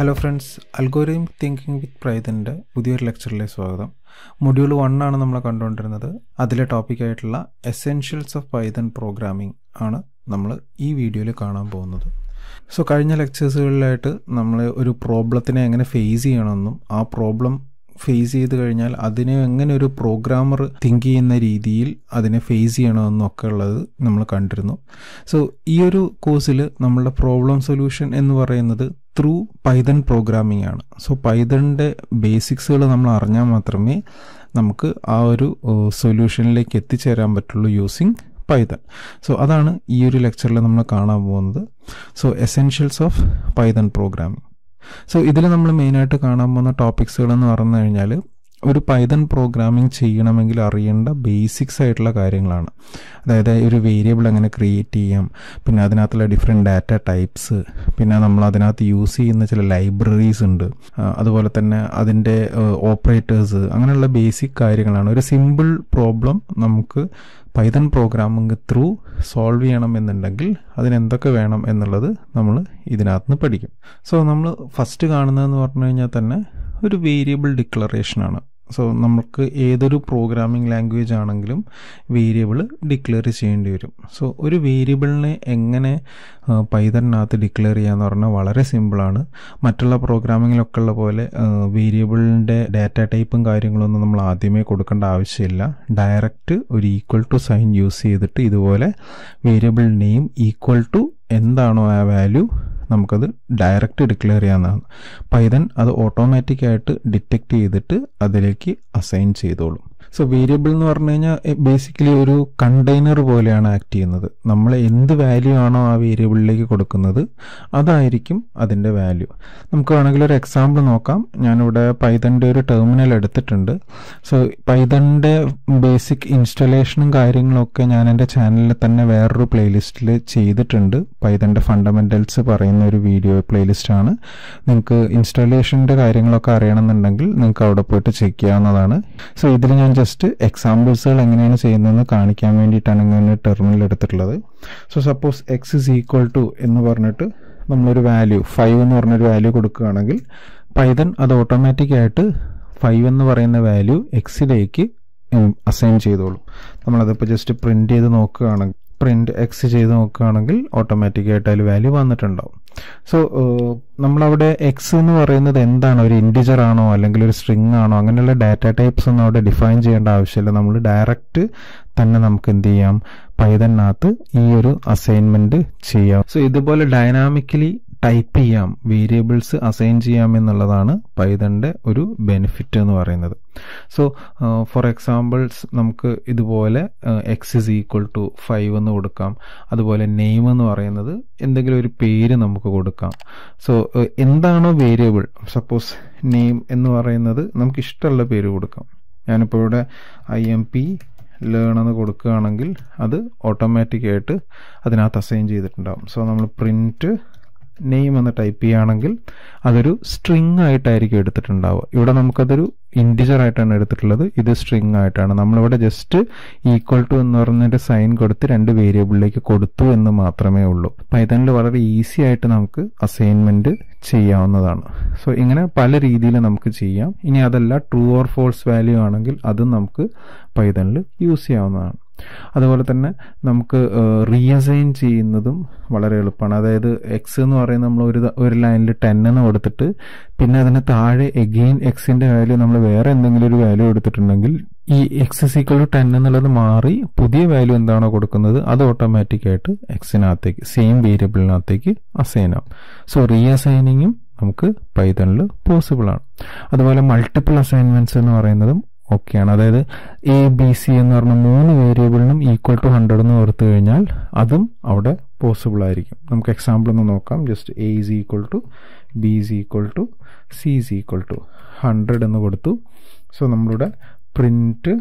hello friends algorithmic thinking with പ്രൈതിൻ്റെ പുതിയൊരു ലെക്ചറിലേക്ക് സ്വാഗതം മൊഡ്യൂൾ വൺ ആണ് നമ്മൾ കണ്ടുകൊണ്ടിരുന്നത് അതിലെ ടോപ്പിക്കായിട്ടുള്ള എസെൻഷ്യൽസ് ഓഫ് പൈതൺ പ്രോഗ്രാമിംഗ് ആണ് നമ്മൾ ഈ വീഡിയോയിൽ കാണാൻ പോകുന്നത് സോ കഴിഞ്ഞ ലെക്ചേഴ്സുകളിലായിട്ട് നമ്മൾ ഒരു പ്രോബ്ലത്തിനെ എങ്ങനെ ഫേസ് ചെയ്യണമെന്നും ആ പ്രോബ്ലം ഫേസ് ചെയ്ത് കഴിഞ്ഞാൽ അതിനെ എങ്ങനെ ഒരു പ്രോഗ്രാമർ തിങ്ക് ചെയ്യുന്ന രീതിയിൽ അതിനെ ഫേസ് ചെയ്യണമെന്നും ഒക്കെ ഉള്ളത് നമ്മൾ കണ്ടിരുന്നു സോ ഈ ഒരു കോഴ്സിൽ നമ്മളുടെ പ്രോബ്ലം സൊല്യൂഷൻ എന്ന് പറയുന്നത് ത്രൂ പൈതൺ പ്രോഗ്രാമിംഗ് ആണ് സോ പൈതണിൻ്റെ ബേസിക്സുകൾ നമ്മൾ അറിഞ്ഞാൽ മാത്രമേ നമുക്ക് ആ ഒരു സൊല്യൂഷനിലേക്ക് എത്തിച്ചേരാൻ പറ്റുള്ളൂ യൂസിങ് പൈതൺ സോ അതാണ് ഈ ഒരു ലെക്ചറിൽ നമ്മൾ കാണാൻ പോകുന്നത് so essentials of Python programming so ഇതിൽ നമ്മൾ മെയിനായിട്ട് കാണാൻ പോകുന്ന ടോപ്പിക്സുകൾ എന്ന് പറഞ്ഞു കഴിഞ്ഞാൽ ഒരു പൈതൺ പ്രോഗ്രാമിംഗ് ചെയ്യണമെങ്കിൽ അറിയേണ്ട ബേസിക്സ് ആയിട്ടുള്ള കാര്യങ്ങളാണ് അതായത് ഒരു വേരിയബിൾ എങ്ങനെ ക്രിയേറ്റ് ചെയ്യാം പിന്നെ അതിനകത്തുള്ള ഡിഫറെൻറ്റ് ഡാറ്റ ടൈപ്സ് പിന്നെ നമ്മൾ അതിനകത്ത് യൂസ് ചെയ്യുന്ന ചില ലൈബ്രറീസ് ഉണ്ട് അതുപോലെ തന്നെ അതിൻ്റെ ഓപ്പറേറ്റേഴ്സ് അങ്ങനെയുള്ള ബേസിക് കാര്യങ്ങളാണ് ഒരു സിമ്പിൾ പ്രോബ്ലം നമുക്ക് പൈതൺ പ്രോഗ്രാമിംഗ് ത്രൂ സോൾവ് ചെയ്യണമെന്നുണ്ടെങ്കിൽ അതിനെന്തൊക്കെ വേണം എന്നുള്ളത് നമ്മൾ ഇതിനകത്ത് നിന്ന് പഠിക്കും സോ നമ്മൾ ഫസ്റ്റ് കാണുന്നതെന്ന് പറഞ്ഞു കഴിഞ്ഞാൽ തന്നെ ഒരു വേരിയബിൾ ഡിക്ലറേഷനാണ് സോ നമുക്ക് ഏതൊരു പ്രോഗ്രാമിംഗ് ലാംഗ്വേജ് ആണെങ്കിലും വേരിയബിൾ ഡിക്ലെയർ ചെയ്യേണ്ടി വരും സോ ഒരു വേരിയബിളിനെ എങ്ങനെ പൈതറിനകത്ത് ഡിക്ലെയർ ചെയ്യാന്ന് പറഞ്ഞാൽ വളരെ സിമ്പിളാണ് മറ്റുള്ള പ്രോഗ്രാമിങ്ങിലൊക്കെ ഉള്ള പോലെ വേരിയബിളിൻ്റെ ഡാറ്റ ടൈപ്പും കാര്യങ്ങളൊന്നും നമ്മൾ ആദ്യമേ കൊടുക്കേണ്ട ആവശ്യമില്ല ഡയറക്റ്റ് ഒരു ഈക്വൽ ടു സൈൻ യൂസ് ചെയ്തിട്ട് ഇതുപോലെ വേരിയബിൾ നെയിം ഈക്വൽ ടു എന്താണോ ആ വാല്യൂ നമുക്കത് ഡയറക്റ്റ് ഡിക്ലെയർ ചെയ്യാവുന്നതാണ് പൈതൻ അത് ഓട്ടോമാറ്റിക്കായിട്ട് ഡിറ്റക്റ്റ് ചെയ്തിട്ട് അതിലേക്ക് അസൈൻ ചെയ്തോളും സോ വേരിയബിൾ എന്ന് പറഞ്ഞു കഴിഞ്ഞാൽ ബേസിക്കലി ഒരു കണ്ടെയ്നർ പോലെയാണ് ആക്ട് ചെയ്യുന്നത് നമ്മൾ എന്ത് വാല്യൂ ആണോ ആ വേരിയബിളിലേക്ക് കൊടുക്കുന്നത് അതായിരിക്കും അതിൻ്റെ വാല്യൂ നമുക്ക് വേണമെങ്കിൽ ഒരു എക്സാമ്പിൾ നോക്കാം ഞാനിവിടെ പൈതൻ്റെ ഒരു ടെർമിനൽ എടുത്തിട്ടുണ്ട് സോ പൈതൻ്റെ ബേസിക് ഇൻസ്റ്റലേഷനും കാര്യങ്ങളൊക്കെ ഞാൻ എൻ്റെ ചാനലിൽ തന്നെ വേറൊരു പ്ലേലിസ്റ്റിൽ ചെയ്തിട്ടുണ്ട് പൈതൻ്റെ ഫണ്ടമെൻ്റൽസ് പറയുന്ന ഒരു വീഡിയോ പ്ലേലിസ്റ്റാണ് നിങ്ങൾക്ക് ഇൻസ്റ്റലേഷൻ്റെ കാര്യങ്ങളൊക്കെ അറിയണമെന്നുണ്ടെങ്കിൽ നിങ്ങൾക്ക് അവിടെ പോയിട്ട് ചെക്ക് ചെയ്യാവുന്നതാണ് സോ ഇതിൽ ഞാൻ ജസ്റ്റ് എക്സാമ്പിൾസുകൾ എങ്ങനെയാണ് ചെയ്യുന്നതെന്ന് കാണിക്കാൻ വേണ്ടിയിട്ടാണ് ഇങ്ങനെ ടെർമിനൽ എടുത്തിട്ടുള്ളത് so suppose X is equal to എന്ന് പറഞ്ഞിട്ട് നമ്മളൊരു വാല്യൂ ഫൈവ് എന്ന് പറഞ്ഞൊരു വാല്യൂ കൊടുക്കുകയാണെങ്കിൽ പൈതൻ അത് ഓട്ടോമാറ്റിക്കായിട്ട് ഫൈവ് എന്ന് പറയുന്ന വാല്യൂ എക്സിലേക്ക് അസൈൻ ചെയ്തോളും നമ്മളതിപ്പോൾ ജസ്റ്റ് പ്രിന്റ് ചെയ്ത് നോക്കുകയാണെങ്കിൽ പ്രിന്റ് എക്സ് ചെയ്ത് നോക്കുകയാണെങ്കിൽ ഓട്ടോമാറ്റിക്കായിട്ട് അതിൽ വാല്യൂ വന്നിട്ടുണ്ടാവും സോ നമ്മളവിടെ എക്സ് എന്ന് പറയുന്നത് എന്താണ് ഒരു ഇൻഡിജർ ആണോ അല്ലെങ്കിൽ ഒരു സ്ട്രിങ് ആണോ അങ്ങനെയുള്ള ഡാറ്റ ടൈപ്സ് ഒന്നും അവിടെ ഡിഫൈൻ ചെയ്യേണ്ട ആവശ്യമില്ല നമ്മൾ ഡയറക്റ്റ് തന്നെ നമുക്ക് എന്ത് ചെയ്യാം പൈതനകത്ത് ഈ ഒരു അസൈൻമെന്റ് ചെയ്യാം സോ ഇതുപോലെ ഡൈനാമിക്കലി ടൈപ്പ് ചെയ്യാം വേരിയബിൾസ് അസൈൻ ചെയ്യാം എന്നുള്ളതാണ് പൈതന്റെ ഒരു ബെനിഫിറ്റ് എന്ന് പറയുന്നത് സോ ഫോർ എക്സാമ്പിൾസ് നമുക്ക് ഇതുപോലെ X is equal to five എന്ന് കൊടുക്കാം അതുപോലെ നെയിം എന്ന് പറയുന്നത് എന്തെങ്കിലും ഒരു പേര് നമുക്ക് കൊടുക്കാം സോ എന്താണോ വേരിയബിൾ സപ്പോസ് നെയിം എന്ന് പറയുന്നത് നമുക്ക് ഇഷ്ടമുള്ള പേര് കൊടുക്കാം ഞാനിപ്പോൾ ഇവിടെ ഐ എം പി ലേൺ എന്ന് കൊടുക്കുകയാണെങ്കിൽ അത് ഓട്ടോമാറ്റിക്കായിട്ട് അതിനകത്ത് അസൈൻ ചെയ്തിട്ടുണ്ടാവും സോ നമ്മൾ പ്രിൻറ്റ് നെയിം എന്ന് ടൈപ്പ് ചെയ്യുകയാണെങ്കിൽ അതൊരു സ്ട്രിങ് ആയിട്ടായിരിക്കും എടുത്തിട്ടുണ്ടാവുക ഇവിടെ നമുക്കതൊരു ഇൻഡിജർ ആയിട്ടാണ് എടുത്തിട്ടുള്ളത് ഇത് സ്ട്രിങ് ആയിട്ടാണ് നമ്മളിവിടെ ജസ്റ്റ് ഈക്വൽ ടു എന്ന് പറഞ്ഞൊരു സൈൻ കൊടുത്ത് രണ്ട് വേരിയബിളിലേക്ക് കൊടുത്തു എന്ന് മാത്രമേ ഉള്ളൂ പൈതണിൽ വളരെ ഈസി ആയിട്ട് നമുക്ക് അസൈൻമെന്റ് ചെയ്യാവുന്നതാണ് സോ ഇങ്ങനെ പല രീതിയിൽ നമുക്ക് ചെയ്യാം ഇനി അതല്ല ട്രൂ ഓർ ഫോൾസ് വാല്യൂ ആണെങ്കിൽ അതും നമുക്ക് പൈതണിൽ യൂസ് ചെയ്യാവുന്നതാണ് അതുപോലെ തന്നെ നമുക്ക് റീഅസൈൻ ചെയ്യുന്നതും വളരെ എളുപ്പമാണ് അതായത് എക്സ് എന്ന് പറയുന്നത് നമ്മൾ ഒരു ഒരു ലൈനിൽ ടെൻ എന്ന് കൊടുത്തിട്ട് പിന്നെ അതിന് താഴെ എഗെയിൻ എക്സിന്റെ വാല്യൂ നമ്മൾ വേറെ എന്തെങ്കിലും ഒരു വാല്യൂ എടുത്തിട്ടുണ്ടെങ്കിൽ ഈ എക്സ് സീക്വൽ ടു ടെൻ എന്നുള്ളത് മാറി പുതിയ വാല്യൂ എന്താണോ കൊടുക്കുന്നത് അത് ഓട്ടോമാറ്റിക്കായിട്ട് എക്സിനകത്തേക്ക് സെയിം വേരിയബിളിനകത്തേക്ക് അസൈൻ ആവും സോ റീഅസൈനിങ്ങും നമുക്ക് പൈതണിൽ പോസിബിൾ ആണ് അതുപോലെ മൾട്ടിപ്പിൾ അസൈൻമെന്റ്സ് എന്ന് പറയുന്നതും ഓക്കെയാണ് അതായത് എ ബി സി എന്ന് പറഞ്ഞ മൂന്ന് വേരിയബിളിനും ഈക്വൽ ടു ഹൺഡ്രഡ് എന്ന് ഓർത്ത് കഴിഞ്ഞാൽ അതും അവിടെ പോസിബിൾ ആയിരിക്കും നമുക്ക് എക്സാമ്പിൾ ഒന്ന് നോക്കാം just A is equal to B is equal to C is equal to hundred എന്ന് കൊടുത്തു സോ നമ്മളുടെ പ്രിൻറ്റ്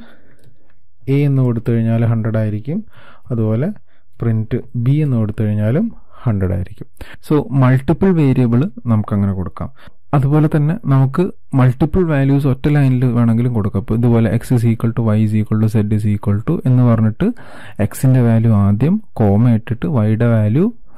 എ എന്ന് കൊടുത്തു കഴിഞ്ഞാൽ ഹൺഡ്രഡ് ആയിരിക്കും അതുപോലെ പ്രിൻറ്റ് ബി എന്ന് കൊടുത്തു കഴിഞ്ഞാലും ഹൺഡ്രഡ് ആയിരിക്കും സോ മൾട്ടിപ്പിൾ വേരിയബിൾ നമുക്കങ്ങനെ കൊടുക്കാം അതുപോലെ തന്നെ നമുക്ക് മൾട്ടിപ്പിൾ വാല്യൂസ് ഒറ്റ ലൈനിൽ വേണമെങ്കിലും കൊടുക്കാം ഇപ്പോൾ ഇതുപോലെ X is equal to Y is equal to Z is equal to എന്ന് പറഞ്ഞിട്ട് എക്സിന്റെ വാല്യൂ ആദ്യം കോമ ഇട്ടിട്ട് വൈയുടെ വാല്യൂ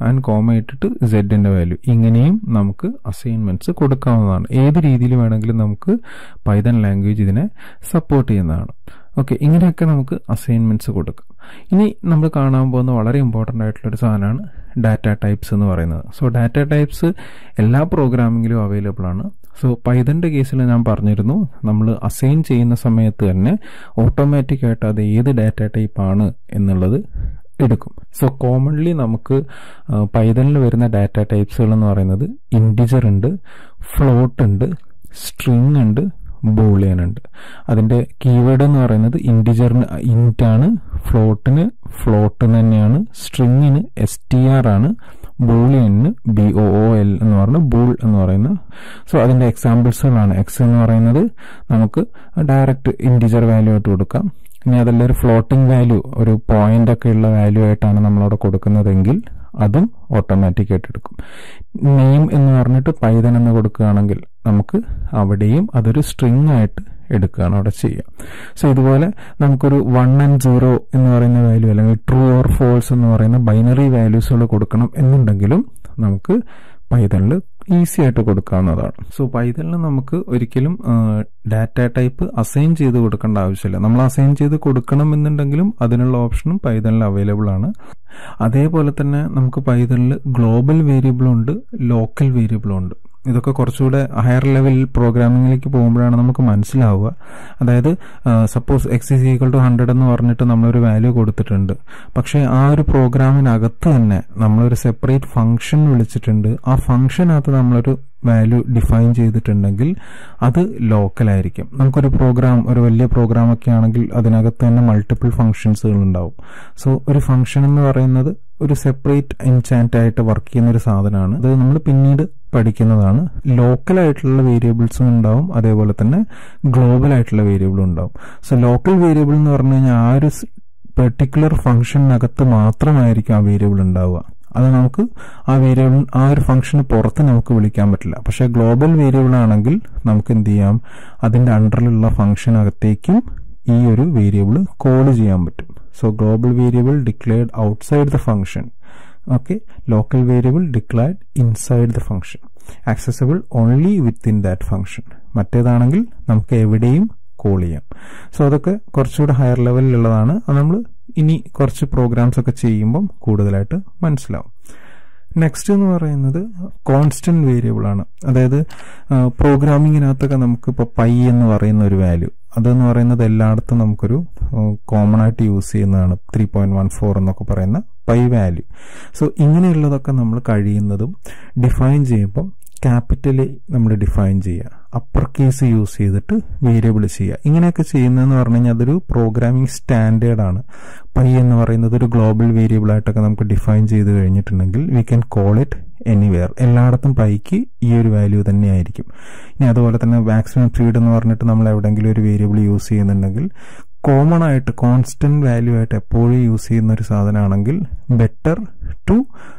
ആൻഡ് കോമ ഇട്ടിട്ട് സെഡിന്റെ വാല്യൂ ഇങ്ങനെയും നമുക്ക് അസൈൻമെന്റ്സ് കൊടുക്കാവുന്നതാണ് ഏത് രീതിയിൽ വേണമെങ്കിലും നമുക്ക് പൈതൺ ലാംഗ്വേജ് ഇതിനെ സപ്പോർട്ട് ചെയ്യുന്നതാണ് ഓക്കെ ഇങ്ങനെയൊക്കെ നമുക്ക് അസൈൻമെന്റ്സ് കൊടുക്കാം ഇനി നമ്മൾ കാണാൻ പോകുന്ന വളരെ ഇമ്പോർട്ടൻ്റ് ആയിട്ടുള്ള ഒരു സാധനമാണ് ഡാറ്റ ടൈപ്സ് എന്ന് പറയുന്നത് സോ ഡാറ്റ ടൈപ്സ് എല്ലാ പ്രോഗ്രാമിങ്ങിലും അവൈലബിൾ ആണ് സോ പൈതന്റെ കേസിൽ ഞാൻ പറഞ്ഞിരുന്നു നമ്മൾ അസൈൻ ചെയ്യുന്ന സമയത്ത് തന്നെ ഓട്ടോമാറ്റിക് ആയിട്ട് അത് ഏത് ഡാറ്റ ടൈപ്പ് ആണ് എന്നുള്ളത് എടുക്കും സോ കോമൺലി നമുക്ക് പൈതലിൽ വരുന്ന ഡാറ്റ ടൈപ്സുകൾ എന്ന് പറയുന്നത് ഇൻഡിജർ ഉണ്ട് ഫ്ലോട്ട് ഉണ്ട് സ്ട്രിങ് ഉണ്ട് ബൂളിയൻ ഉണ്ട് അതിന്റെ കീവേഡ് എന്ന് പറയുന്നത് ഇൻഡിജറിന് ഇൻറ്റ് ആണ് ഫ്ലോട്ടിന് ഫ്ലോട്ട് തന്നെയാണ് സ്ട്രിങ്ങിന് എസ് ടി ആർ ആണ് ബൂളിയന് ബി ഒ ഒ എൽ എന്ന് പറഞ്ഞ ബൂൾ എന്ന് പറയുന്ന സോ അതിന്റെ എക്സാമ്പിൾസുകളാണ് എക്സ് എന്ന് പറയുന്നത് നമുക്ക് ഡയറക്റ്റ് ഇൻഡിജർ വാല്യൂ ആയിട്ട് കൊടുക്കാം ഇനി അതല്ല ഒരു ഫ്ലോട്ടിംഗ് വാല്യൂ ഒരു പോയിന്റ് ഒക്കെ ഉള്ള വാല്യൂ ആയിട്ടാണ് നമ്മളവിടെ കൊടുക്കുന്നതെങ്കിൽ അതും ഓട്ടോമാറ്റിക് ആയിട്ട് എടുക്കും നെയിം എന്ന് പറഞ്ഞിട്ട് പൈതൻ എന്ന് കൊടുക്കുകയാണെങ്കിൽ നമുക്ക് അവിടെയും അതൊരു സ്ട്രിങ് ആയിട്ട് എടുക്കുകയാണ് അവിടെ ചെയ്യുക സോ ഇതുപോലെ നമുക്കൊരു വൺ ആൻഡ് സീറോ എന്ന് പറയുന്ന വാല്യൂ അല്ലെങ്കിൽ ട്രൂ ഓർ ഫോൾസ് എന്ന് പറയുന്ന ബൈനറി വാല്യൂസുകൾ കൊടുക്കണം എന്നുണ്ടെങ്കിലും നമുക്ക് പൈതണിൽ ഈസി ആയിട്ട് കൊടുക്കാവുന്നതാണ് സോ പൈതണിൽ നമുക്ക് ഒരിക്കലും ഡാറ്റ ടൈപ്പ് അസൈൻ ചെയ്ത് കൊടുക്കേണ്ട ആവശ്യമില്ല നമ്മൾ അസൈൻ ചെയ്ത് കൊടുക്കണം എന്നുണ്ടെങ്കിലും അതിനുള്ള ഓപ്ഷനും പൈതണിൽ അവൈലബിൾ ആണ് അതേപോലെ തന്നെ നമുക്ക് പൈതണിൽ ഗ്ലോബൽ വേരിയബിളും ഉണ്ട് ലോക്കൽ വേരിയബിളും ഉണ്ട് ഇതൊക്കെ കുറച്ചുകൂടെ ഹയർ ലെവൽ പ്രോഗ്രാമിംഗിലേക്ക് പോകുമ്പോഴാണ് നമുക്ക് മനസ്സിലാവുക അതായത് suppose X is equal to hundred എന്ന് പറഞ്ഞിട്ട് നമ്മളൊരു വാല്യൂ കൊടുത്തിട്ടുണ്ട് പക്ഷേ ആ ഒരു പ്രോഗ്രാമിനകത്ത് തന്നെ നമ്മളൊരു സെപ്പറേറ്റ് ഫംഗ്ഷൻ വിളിച്ചിട്ടുണ്ട് ആ ഫംഗ്ഷനകത്ത് നമ്മളൊരു വാല്യൂ ഡിഫൈൻ ചെയ്തിട്ടുണ്ടെങ്കിൽ അത് ലോക്കലായിരിക്കും നമുക്കൊരു പ്രോഗ്രാം ഒരു വലിയ പ്രോഗ്രാം ഒക്കെ ആണെങ്കിൽ അതിനകത്ത് തന്നെ മൾട്ടിപ്പിൾ ഫംഗ്ഷൻസുകൾ ഉണ്ടാവും സോ ഒരു ഫംഗ്ഷൻ എന്ന് പറയുന്നത് ഒരു സെപ്പറേറ്റ് ഇൻചാന്റ് ആയിട്ട് വർക്ക് ചെയ്യുന്ന ഒരു സാധനമാണ് അത് നമ്മൾ പിന്നീട് പഠിക്കുന്നതാണ് ലോക്കൽ ആയിട്ടുള്ള വേരിയബിൾസും ഉണ്ടാവും അതേപോലെ തന്നെ ഗ്ലോബൽ ആയിട്ടുള്ള വേരിയബിളും ഉണ്ടാവും സോ ലോക്കൽ വേരിയബിൾ എന്ന് പറഞ്ഞു കഴിഞ്ഞാൽ ആ ഒരു പെർട്ടിക്കുലർ ഫംഗ്ഷനകത്ത് മാത്രമായിരിക്കും ആ വേരിയബിൾ ഉണ്ടാവുക അത് നമുക്ക് ആ വേരിയബിൾ ആ ഒരു ഫംഗ്ഷന് പുറത്ത് നമുക്ക് വിളിക്കാൻ പറ്റില്ല പക്ഷെ ഗ്ലോബൽ വേരിയബിൾ ആണെങ്കിൽ നമുക്ക് എന്ത് ചെയ്യാം അതിന്റെ അണ്ടറിലുള്ള ഫംഗ്ഷനകത്തേക്കും ഈ ഒരു വേരിയബിൾ കോൾ ചെയ്യാൻ പറ്റും so global variable declared outside the function okay local variable declared inside the function accessible only within that function മറ്റേതാണെങ്കിൽ നമുക്ക് എവിടെയും കോൾ ചെയ്യാം സോ അതൊക്കെ കുറച്ചുകൂടെ ഹയർ ലെവലിലുള്ളതാണ് അത് നമ്മൾ ഇനി കുറച്ച് പ്രോഗ്രാംസ് ഒക്കെ ചെയ്യുമ്പം കൂടുതലായിട്ട് മനസ്സിലാവും നെക്സ്റ്റ് എന്ന് പറയുന്നത് കോൺസ്റ്റന്റ് വേരിയബിൾ ആണ് അതായത് പ്രോഗ്രാമിങ്ങിനകത്തൊക്കെ നമുക്ക് ഇപ്പോൾ പൈ എന്ന് പറയുന്ന ഒരു വാല്യൂ അതെന്ന് പറയുന്നത് എല്ലായിടത്തും നമുക്കൊരു കോമൺ ആയിട്ട് യൂസ് ചെയ്യുന്നതാണ് ത്രീ പോയിന്റ് വൺ ഫോർ എന്നൊക്കെ പറയുന്ന പൈ വാല്യൂ സോ ഇങ്ങനെയുള്ളതൊക്കെ നമ്മൾ കഴിയുന്നതും ഡിഫൈൻ ചെയ്യുമ്പം ക്യാപിറ്റൽ നമ്മൾ ഡിഫൈൻ ചെയ്യുക അപ്പർ കേസ് യൂസ് ചെയ്തിട്ട് വേരിയബിൾ ചെയ്യുക ഇങ്ങനെയൊക്കെ ചെയ്യുന്നതെന്ന് പറഞ്ഞു കഴിഞ്ഞാൽ അതൊരു പ്രോഗ്രാമിംഗ് സ്റ്റാൻഡേർഡ് ആണ് പൈ എന്ന് പറയുന്നത് ഒരു ഗ്ലോബൽ വേരിയബിൾ ആയിട്ടൊക്കെ നമുക്ക് ഡിഫൈൻ ചെയ്ത് കഴിഞ്ഞിട്ടുണ്ടെങ്കിൽ we can call it anywhere എല്ലായിടത്തും പൈക്ക് ഈ ഒരു വാല്യൂ തന്നെയായിരിക്കും ഇനി അതുപോലെ തന്നെ മാക്സിമം സ്പീഡ് എന്ന് പറഞ്ഞിട്ട് നമ്മൾ എവിടെയെങ്കിലും ഒരു വേരിയബിൾ യൂസ് ചെയ്യുന്നുണ്ടെങ്കിൽ കോമൺ ആയിട്ട് കോൺസ്റ്റന്റ് വാല്യൂ ആയിട്ട് എപ്പോഴും യൂസ് ചെയ്യുന്ന ഒരു സാധനമാണെങ്കിൽ better to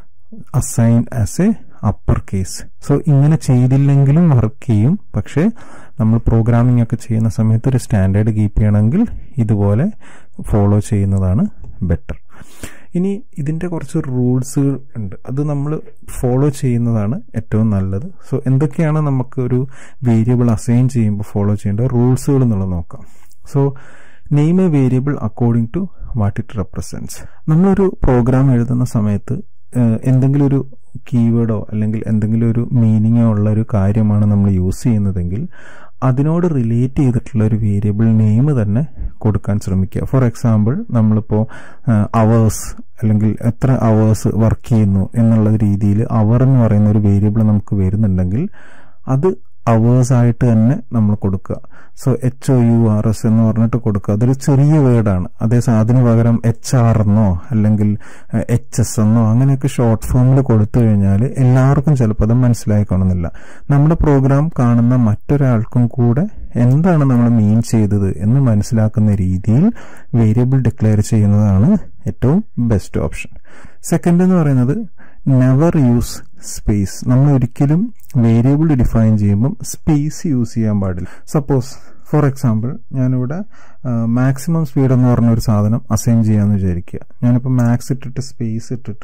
assign as a upper case so ഇങ്ങനെ ചെയ്തില്ലെങ്കിലും വർക്ക് ചെയ്യും പക്ഷേ നമ്മൾ പ്രോഗ്രാമിംഗ് ഒക്കെ ചെയ്യുന്ന സമയത്ത് ഒരു സ്റ്റാൻഡേർഡ് കീപ്പ് ചെയ്യണമെങ്കിൽ ഇതുപോലെ ഫോളോ ചെയ്യുന്നതാണ് ബെറ്റർ ഇനി ഇതിന്റെ കുറച്ച് റൂൾസ് ഉണ്ട് അത് നമ്മൾ ഫോളോ ചെയ്യുന്നതാണ് ഏറ്റവും നല്ലത് സോ എന്തൊക്കെയാണ് നമുക്ക് ഒരു വേരിയബിൾ അസൈൻ ചെയ്യുമ്പോൾ ഫോളോ ചെയ്യേണ്ട റൂൾസുകൾ എന്നുള്ളത് നോക്കാം so name a variable according to what it represents നമ്മളൊരു പ്രോഗ്രാം എഴുതുന്ന സമയത്ത് എന്തെങ്കിലും ഒരു കീവേഡോ അല്ലെങ്കിൽ എന്തെങ്കിലും ഒരു മീനിങ്ങോ ഉള്ള ഒരു കാര്യമാണ് നമ്മൾ യൂസ് ചെയ്യുന്നതെങ്കിൽ അതിനോട് റിലേറ്റ് ചെയ്തിട്ടുള്ള ഒരു വേരിയബിൾ നെയിം തന്നെ കൊടുക്കാൻ ശ്രമിക്കുക ഫോർ എക്സാമ്പിൾ നമ്മളിപ്പോൾ അവേഴ്സ് അല്ലെങ്കിൽ എത്ര അവേഴ്സ് വർക്ക് ചെയ്യുന്നു എന്നുള്ള രീതിയിൽ അവർ എന്ന് പറയുന്ന ഒരു വേരിയബിൾ നമുക്ക് വരുന്നുണ്ടെങ്കിൽ അത് അവേഴ്സ് ആയിട്ട് തന്നെ നമ്മൾ കൊടുക്കുക so H O U R S എന്ന് പറഞ്ഞിട്ട് കൊടുക്കുക അതൊരു ചെറിയ വേർഡാണ് അതേസമയം അതിന് പകരം എച്ച് ആർ എന്നോ അല്ലെങ്കിൽ എച്ച് എസ് എന്നോ അങ്ങനെയൊക്കെ ഷോർട്ട് ഫോമിൽ കൊടുത്തു കഴിഞ്ഞാൽ എല്ലാവർക്കും ചിലപ്പോൾ അത് മനസ്സിലായിക്കോണമെന്നില്ല നമ്മുടെ പ്രോഗ്രാം കാണുന്ന മറ്റൊരാൾക്കും കൂടെ എന്താണ് നമ്മൾ മീൻ ചെയ്തത് എന്ന് മനസ്സിലാക്കുന്ന രീതിയിൽ വേരിയബിൾ ഡിക്ലെയർ ചെയ്യുന്നതാണ് ഏറ്റവും ബെസ്റ്റ് ഓപ്ഷൻ സെക്കൻഡ് എന്ന് പറയുന്നത് നെവർ യൂസ് സ്പേസ് നമ്മൾ ഒരിക്കലും വേരിയബിൾ ഡിഫൈൻ ചെയ്യുമ്പം സ്പേസ് യൂസ് ചെയ്യാൻ പാടില്ല സപ്പോസ് ഫോർ എക്സാമ്പിൾ ഞാനിവിടെ മാക്സിമം സ്പീഡ് എന്ന് പറഞ്ഞ ഒരു സാധനം അസൈൻ ചെയ്യാന്ന് വിചാരിക്കുക ഞാനിപ്പോൾ മാക്സ് ഇട്ടിട്ട് സ്പേസ് ഇട്ടിട്ട്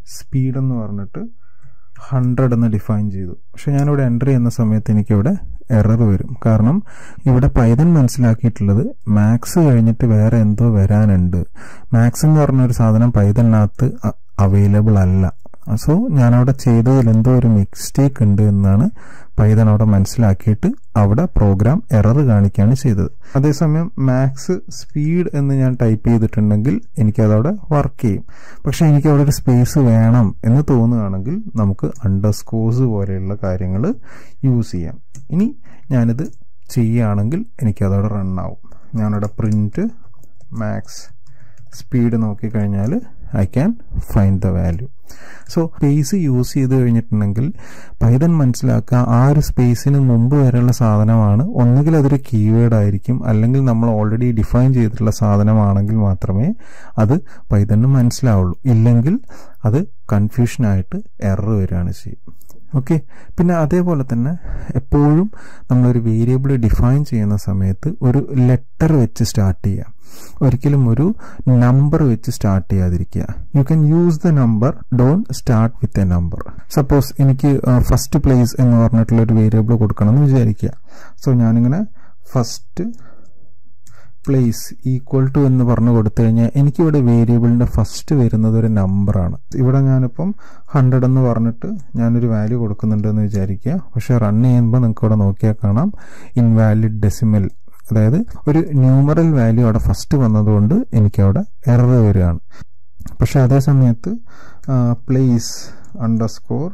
സ്പീഡ് എന്ന് പറഞ്ഞിട്ട് ഹൺഡ്രഡ് എന്ന് ഡിഫൈൻ ചെയ്തു പക്ഷെ ഞാനിവിടെ എൻ്റർ ചെയ്യുന്ന സമയത്ത് എനിക്കിവിടെ എറർ വരും കാരണം ഇവിടെ പൈതൻ മനസ്സിലാക്കിയിട്ടുള്ളത് മാക്സ് കഴിഞ്ഞിട്ട് വേറെ എന്തോ വരാനുണ്ട് മാക്സ് എന്ന് പറഞ്ഞ ഒരു സാധനം പൈതലിനകത്ത് അവൈലബിൾ അല്ല സോ ഞാനവിടെ ചെയ്തതിൽ എന്തോ ഒരു മിസ്റ്റേക്ക് ഉണ്ട് എന്നാണ് പൈതൺ അവിടെ മനസ്സിലാക്കിയിട്ട് അവിടെ പ്രോഗ്രാം എറർ കാണിക്കുകയാണ് ചെയ്തത് അതേസമയം മാക്സ് സ്പീഡ് എന്ന് ഞാൻ ടൈപ്പ് ചെയ്തിട്ടുണ്ടെങ്കിൽ എനിക്കതവിടെ വർക്ക് ചെയ്യും പക്ഷെ എനിക്ക് അവിടെ ഒരു സ്പേസ് വേണം എന്ന് തോന്നുകയാണെങ്കിൽ നമുക്ക് അണ്ടർസ്കോഴ്സ് പോലെയുള്ള കാര്യങ്ങൾ യൂസ് ചെയ്യാം ഇനി ഞാനിത് ചെയ്യുകയാണെങ്കിൽ എനിക്കതവിടെ റൺ ആവും ഞാനവിടെ പ്രിന്റ് മാക്സ് സ്പീഡ് നോക്കിക്കഴിഞ്ഞാൽ I can find the value so space use ചെയ്ത് കഴിഞ്ഞിട്ടുണ്ടെങ്കിൽ പൈതൻ മനസ്സിലാക്കുക ആ ഒരു സ്പേസിന് മുമ്പ് വരെയുള്ള സാധനമാണ് ഒന്നുകിൽ അതൊരു കീവേഡ് ആയിരിക്കും അല്ലെങ്കിൽ നമ്മൾ ഓൾറെഡി ഡിഫൈൻ ചെയ്തിട്ടുള്ള സാധനമാണെങ്കിൽ മാത്രമേ അത് പൈതന് മനസ്സിലാവുള്ളൂ ഇല്ലെങ്കിൽ അത് കൺഫ്യൂഷനായിട്ട് എറർ വരികയാണ് ചെയ്യും ഓക്കെ പിന്നെ അതേപോലെ തന്നെ എപ്പോഴും നമ്മളൊരു വേരിയബിൾ ഡിഫൈൻ ചെയ്യുന്ന സമയത്ത് ഒരു ലെറ്റർ വെച്ച് സ്റ്റാർട്ട് ചെയ്യാം ഒരിക്കലും ഒരു നമ്പർ വെച്ച് സ്റ്റാർട്ട് ചെയ്യാതിരിക്കുക you can use the number don't start with a number suppose എനിക്ക് ഫസ്റ്റ് പ്ലേസ് എന്ന് പറഞ്ഞിട്ടുള്ള ഒരു വേരിയബിൾ കൊടുക്കണം എന്ന് വിചാരിക്കുക സോ ഞാനിങ്ങനെ ഫസ്റ്റ് പ്ലേസ് ഈക്വൽ ടു എന്ന് പറഞ്ഞു കൊടുത്തു കഴിഞ്ഞാൽ എനിക്കിവിടെ വേരിയബിളിന്റെ ഫസ്റ്റ് വരുന്നത് ഒരു നമ്പറാണ് ഇവിടെ ഞാനിപ്പം ഹൺഡ്രഡ് എന്ന് പറഞ്ഞിട്ട് ഞാനൊരു വാല്യൂ കൊടുക്കുന്നുണ്ടെന്ന് വിചാരിക്കുക പക്ഷെ റൺ ചെയ്യുമ്പോൾ നിങ്ങൾക്ക് ഇവിടെ നോക്കിയാൽ കാണാം ഇൻവാലിഡ് ഡെസിമൽ അതായത് ഒരു ന്യൂമറൽ വാല്യൂ അവിടെ ഫസ്റ്റ് വന്നതുകൊണ്ട് എനിക്കവിടെ എറർ വരികയാണ് പക്ഷെ അതേ സമയത്ത് പ്ലേസ് അണ്ടർസ്കോർ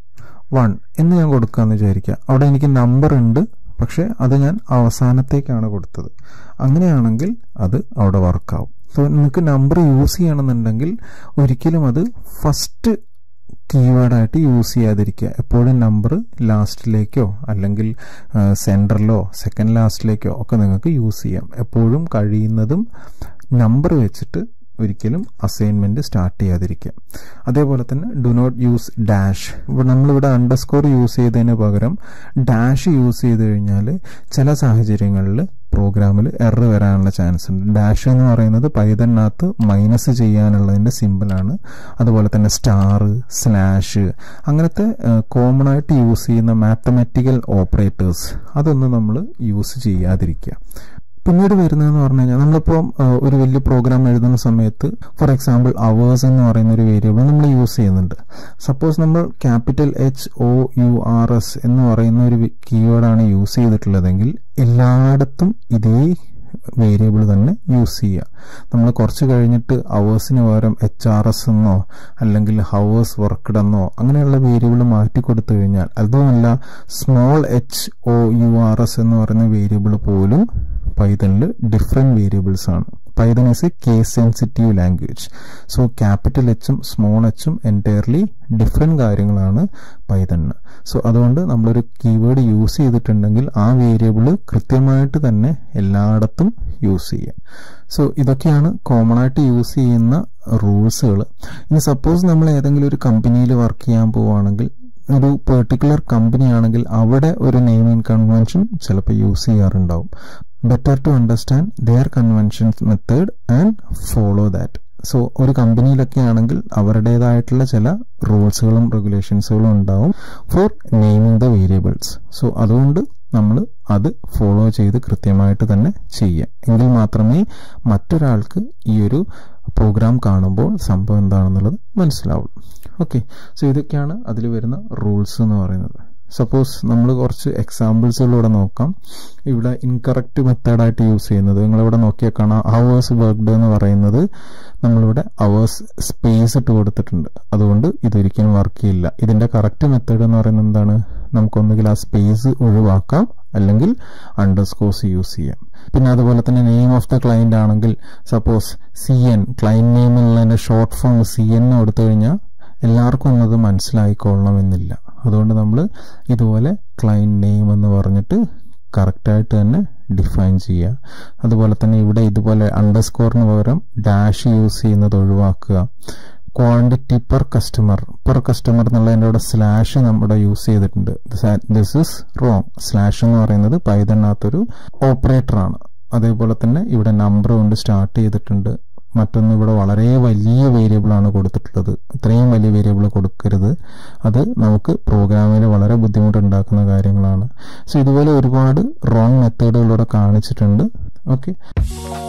വൺ എന്ന് ഞാൻ കൊടുക്കാന്ന് വിചാരിക്കുക അവിടെ എനിക്ക് നമ്പർ ഉണ്ട് പക്ഷെ അത് ഞാൻ അവസാനത്തേക്കാണ് കൊടുത്തത് അങ്ങനെയാണെങ്കിൽ അത് അവിടെ വർക്കാവും സോ നിങ്ങൾക്ക് നമ്പർ യൂസ് ചെയ്യണമെന്നുണ്ടെങ്കിൽ ഒരിക്കലും അത് ഫസ്റ്റ് കീവേഡായിട്ട് യൂസ് ചെയ്യാതിരിക്കുക എപ്പോഴും നമ്പർ ലാസ്റ്റിലേക്കോ അല്ലെങ്കിൽ സെൻറ്ററിലോ സെക്കൻഡ് ലാസ്റ്റിലേക്കോ ഒക്കെ നിങ്ങൾക്ക് യൂസ് ചെയ്യാം എപ്പോഴും കഴിയുന്നതും നമ്പർ വെച്ചിട്ട് ഒരിക്കലും അസൈൻമെന്റ് സ്റ്റാർട്ട് ചെയ്യാതിരിക്കുക അതേപോലെ തന്നെ ഡു നോട്ട് യൂസ് ഡാഷ് ഇവിടെ നമ്മളിവിടെ അണ്ടർസ്കോർ യൂസ് ചെയ്തതിന് പകരം ഡാഷ് യൂസ് ചെയ്ത് കഴിഞ്ഞാൽ ചില സാഹചര്യങ്ങളിൽ പ്രോഗ്രാമിൽ എറർ വരാനുള്ള ചാൻസ് ഉണ്ട് ഡാഷ് എന്ന് പറയുന്നത് പൈതനകത്ത് മൈനസ് ചെയ്യാനുള്ളതിന്റെ സിമ്പിളാണ് അതുപോലെ തന്നെ സ്റ്റാർ സ്ലാഷ് അങ്ങനത്തെ കോമൺ ആയിട്ട് യൂസ് ചെയ്യുന്ന മാത്തമാറ്റിക്കൽ ഓപ്പറേറ്റേഴ്സ് അതൊന്നും നമ്മൾ യൂസ് ചെയ്യാതിരിക്കുക പിന്നീട് വരുന്നതെന്ന് പറഞ്ഞു കഴിഞ്ഞാൽ നമ്മളിപ്പോൾ ഒരു വലിയ പ്രോഗ്രാം എഴുതുന്ന സമയത്ത് ഫോർ എക്സാമ്പിൾ അവേഴ്സ് എന്ന് പറയുന്ന ഒരു വേരിയബിൾ നമ്മൾ യൂസ് ചെയ്യുന്നുണ്ട് സപ്പോസ് നമ്മൾ capital H O U R S എന്ന് പറയുന്ന ഒരു കീവേഡാണ് യൂസ് ചെയ്തിട്ടുള്ളതെങ്കിൽ എല്ലായിടത്തും ഇതേ വേരിയബിൾ തന്നെ യൂസ് ചെയ്യുക നമ്മൾ കുറച്ച് കഴിഞ്ഞിട്ട് അവേഴ്സിന് പകരം എച്ച് ആർ എസ് എന്നോ അല്ലെങ്കിൽ ഹവേഴ്സ് വർക്ക്ഡ് എന്നോ അങ്ങനെയുള്ള വേരിയബിൾ മാറ്റി കൊടുത്തു കഴിഞ്ഞാൽ അതുമല്ല small H O U R S എന്ന് പറയുന്ന വേരിയബിൾ പോലും പൈതണിൽ ഡിഫറെന്റ് വേരിയബിൾസ് ആണ് Python is a case sensitive language so capital എച്ചും സ്മോൾ എച്ചും എൻറ്റയർലി ഡിഫറെന്റ് കാര്യങ്ങളാണ് പൈതണിന് സോ അതുകൊണ്ട് നമ്മളൊരു കീവേഡ് യൂസ് ചെയ്തിട്ടുണ്ടെങ്കിൽ ആ വേരിയബിൾ കൃത്യമായിട്ട് തന്നെ എല്ലായിടത്തും യൂസ് ചെയ്യാം സോ ഇതൊക്കെയാണ് കോമൺ ആയിട്ട് യൂസ് ചെയ്യുന്ന റൂൾസുകൾ ഇനി സപ്പോസ് നമ്മൾ ഏതെങ്കിലും ഒരു കമ്പനിയിൽ വർക്ക് ചെയ്യാൻ പോവുകയാണെങ്കിൽ ഒരു പെർട്ടിക്കുലർ കമ്പനി ആണെങ്കിൽ അവിടെ ഒരു നെയിമിംഗ് കൺവെൻഷൻ ചിലപ്പോൾ യൂസ് ചെയ്യാറുണ്ടാവും better to understand their convention method and follow that so ഒരു കമ്പനിയിലൊക്കെ ആണെങ്കിൽ അവരുടേതായിട്ടുള്ള ചില റൂൾസുകളും റെഗുലേഷൻസുകളും ഉണ്ടാവും for naming the variables so അതുകൊണ്ട് നമ്മൾ അത് ഫോളോ ചെയ്ത് കൃത്യമായിട്ട് തന്നെ ചെയ്യുക എങ്കിൽ മാത്രമേ മറ്റൊരാൾക്ക് ഈ ഒരു പ്രോഗ്രാം കാണുമ്പോൾ സംഭവം എന്താണെന്നുള്ളത് മനസ്സിലാവുള്ളൂ ഓക്കെ സോ ഇതൊക്കെയാണ് അതിൽ വരുന്ന റൂൾസ് എന്ന് പറയുന്നത് സപ്പോസ് നമ്മൾ കുറച്ച് എക്സാമ്പിൾസുകളിലൂടെ നോക്കാം ഇവിടെ ഇൻകറക്റ്റ് മെത്തേഡായിട്ട് യൂസ് ചെയ്യുന്നത് നിങ്ങളിവിടെ നോക്കിയാൽ കാണാം അവേഴ്സ് വർക്ക്ഡ് എന്ന് പറയുന്നത് നമ്മളിവിടെ അവേഴ്സ് സ്പേസ് ഇട്ട് കൊടുത്തിട്ടുണ്ട് അതുകൊണ്ട് ഇതൊരിക്കലും വർക്ക് ചെയ്യില്ല ഇതിന്റെ കറക്റ്റ് മെത്തേഡ് എന്ന് പറയുന്നത് എന്താണ് നമുക്കൊന്നുകിൽ ആ സ്പേസ് ഒഴിവാക്കാം അല്ലെങ്കിൽ അണ്ടർസ്കോഴ്സ് യൂസ് ചെയ്യാം പിന്നെ അതുപോലെ തന്നെ നെയിം ഓഫ് ദ ക്ലയന്റ് ആണെങ്കിൽ suppose C N client name എന്നുള്ളതിന്റെ ഷോർട്ട് ഫോം സി എൻ കൊടുത്തു കഴിഞ്ഞാൽ എല്ലാവർക്കും ഒന്നത് മനസ്സിലായിക്കൊള്ളണമെന്നില്ല അതുകൊണ്ട് നമ്മൾ ഇതുപോലെ ക്ലയന്റ് നെയിം എന്ന് പറഞ്ഞിട്ട് കറക്റ്റായിട്ട് തന്നെ ഡിഫൈൻ ചെയ്യുക അതുപോലെ തന്നെ ഇവിടെ ഇതുപോലെ അണ്ടർസ്കോറിന് പകരം ഡാഷ് യൂസ് ചെയ്യുന്നത് ഒഴിവാക്കുക quantity per customer per customer എന്നുള്ളതിൻ്റെ അവിടെ സ്ലാഷ് നമ്മുടെ യൂസ് ചെയ്തിട്ടുണ്ട് ദിസ് ഇസ് റോങ് സ്ലാഷ് എന്ന് പറയുന്നത് പൈതണ്ണാത്തൊരു ഓപ്പറേറ്റർ ആണ് അതേപോലെ തന്നെ ഇവിടെ നമ്പർ കൊണ്ട് സ്റ്റാർട്ട് ചെയ്തിട്ടുണ്ട് മറ്റൊന്ന് ഇവിടെ വളരെ വലിയ വേരിയബിൾ ആണ് കൊടുത്തിട്ടുള്ളത് ഇത്രയും വലിയ വേരിയബിൾ കൊടുക്കരുത് അത് നമുക്ക് പ്രോഗ്രാമിൽ വളരെ ബുദ്ധിമുട്ടുണ്ടാക്കുന്ന കാര്യങ്ങളാണ് സോ ഇതുപോലെ ഒരുപാട് റോങ് മെത്തേഡുകളിലൂടെ കാണിച്ചിട്ടുണ്ട് ഓക്കെ